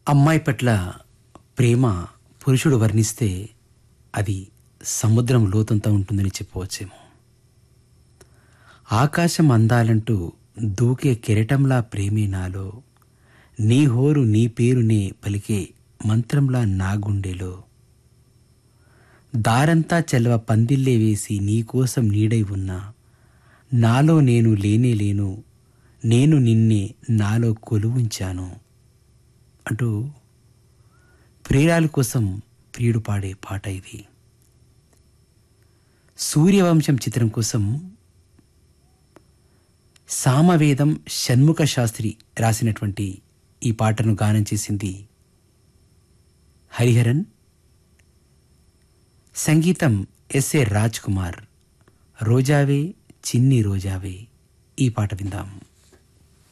అమ్మాయి పట్ల ప్రేమ పురుషుడు వర్ణిస్తే అది సముద్రం లోతంతా ఉంటుందని చెప్పవచ్చేమో ఆకాశం అందాలంటూ దూకే కెరటంలా ప్రేమే నాలో నీ హోరు నీ పేరునే పలికే మంత్రంలా నా గుండెలో దారంతా చెలవ పందిల్లే వేసి నీకోసం నీడై ఉన్నా నాలో నేను లేనే లేను నేను నిన్నే నాలో కొలువుంచాను అంటూ ప్రియురాలి కోసం ప్రియుడు పాడే పాట ఇది సూర్యవంశం చిత్రం కోసం సామవేదం షణ్ముఖ శాస్త్రి రాసినటువంటి ఈ పాటను గానం చేసింది హరిహరన్ సంగీతం ఎస్ఏ రాజ్ కుమార్ రోజావే చిన్ని రోజావే ఈ పాట విందాం